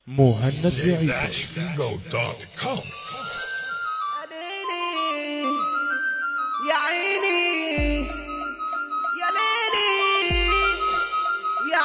مهند زعيم Nashville.com. ليلي يا عيني يا ليلي يا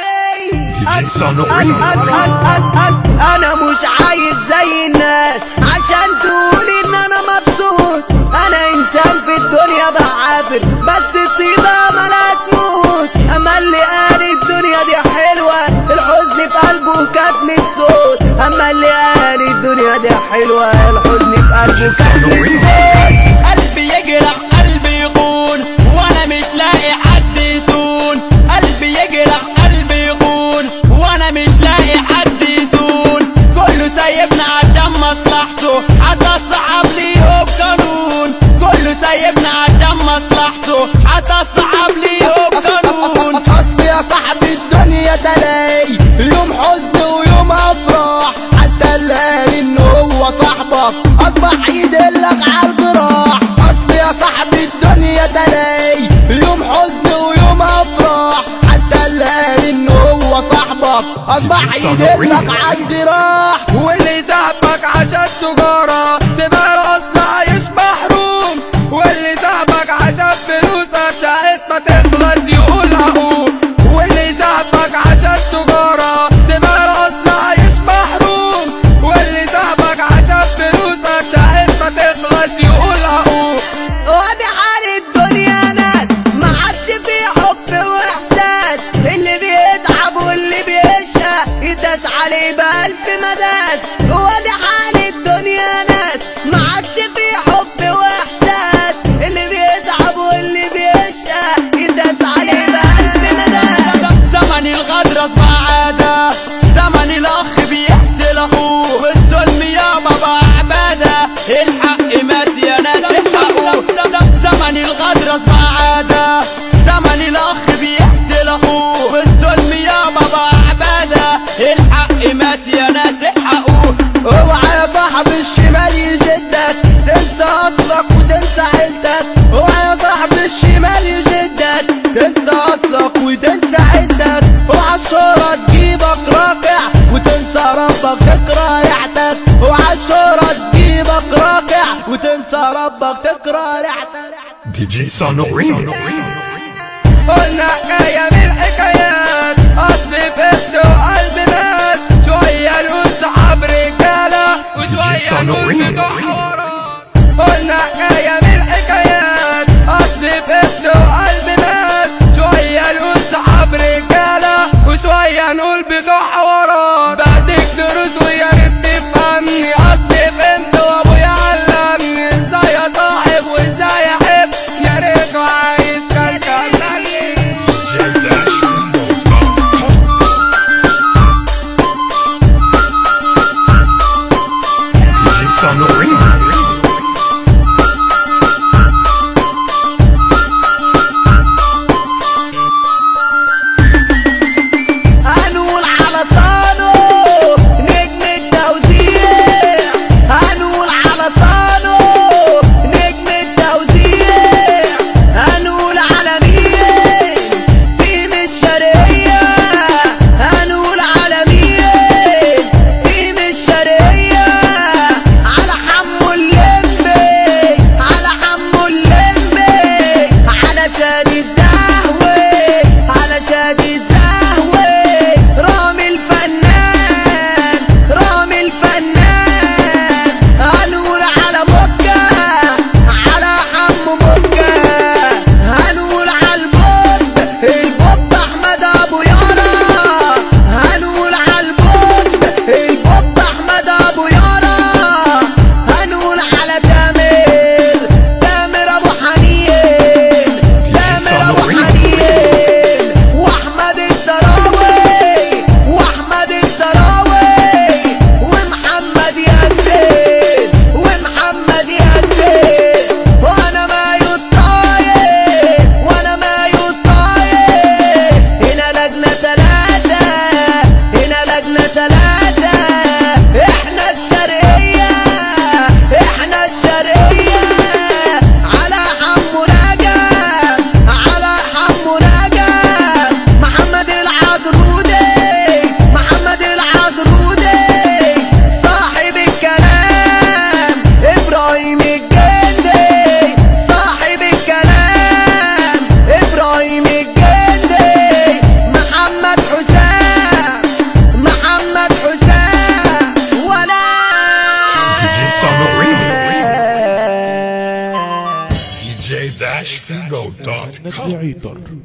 عيني DJ Sono أنا, أنا, أنا, أنا, أنا, أنا مش عايز زي الناس عشان تقولي إن أنا مبسوط أنا إنسان في الدنيا بعافر بس الطيبة ملا تموت أما اللي قال الدنيا دي حلوة الحزن في قلبه كتم الصوت أما اللي قال الدنيا دي حلوة الحزن في قلبه كتم الصوت قلبي يجرح قلبي يخون وانا مش لاقي حد يسون قلبي يجرح قلبي يخون وانا مش لاقي حد يسون كله سايبنا عشان مصلحته حتى الصحاب ليهم قانون كله سايبنا عشان مصلحته حتى الصحاب ليهم قانون اصل يا صاحبي الدنيا تلاقي يوم حزن ويوم افراح حتى اللي قال ان هو صاحبك اصبح يدلك على الجراح اصل يا صاحبي الدنيا تلاقي يوم حزن ويوم افراح حتى اللي قال ان هو صاحبك اصبح يدلك على الجراح واللي صاحبك عشان تجارة تبقى راسنا عايش محروم واللي صاحبك عشان فلوسك ساعة ما تخلص يقول هقوم واللي صاحبك عشان تجارة تبقى راسنا عايش محروم واللي صاحبك عشان فلوسك ساعة ما تخلص يقول هقوم وادي حال الدنيا ناس ما عادش في حب واحساس اللي بيتعب واللي بيشقى يداس عليه بألف مداس وادي حال الدنيا ناس ما عادش في حب واحساس اللي بيتعب واللي بيشقى يداس عليه بألف مداس زمن الغدر اصبح عادة زمن الاخ بيحتل اخوه والظلم ياما بقى عبادة الحق مات يا ناس الحقوه زمن الغدر اصبح عادة زمن الاخ بيحتل اخوه والظلم ياما بقى عبادة الحق مات يا ناس الحقوه اوعى يا صاحب الشمال يشدك تنسى اصلك وتنسى عيلتك اوعى يا صاحب الشمال يشدك تنسى اصلك وتنسى عيلتك اوعى الشهرة تجيبك راكع وتنسى ربك تكره ريحتك اوعى الشهرة تجيبك راكع وتنسى ربك تكره ريحتك DJ Sono Remix. قلنا حكاية من الحكايات أصل فت وقلب ناس شوية نقول صحاب رجالة وشوية نقول بتوع حوارات قلنا حكاية من الحكايات أصل فت وقلب ناس شوية نقول صحاب رجالة وشوية نقول بتوع حوارات بعدك دروس ويا ريت تفهمني أصل فهمت وأبويا علمني إزاي أصاحب وإزاي أحب يا ريته عايز كان كلمني DJ Nashville.com. DJ Sono Remix. dot com. نتزعيطر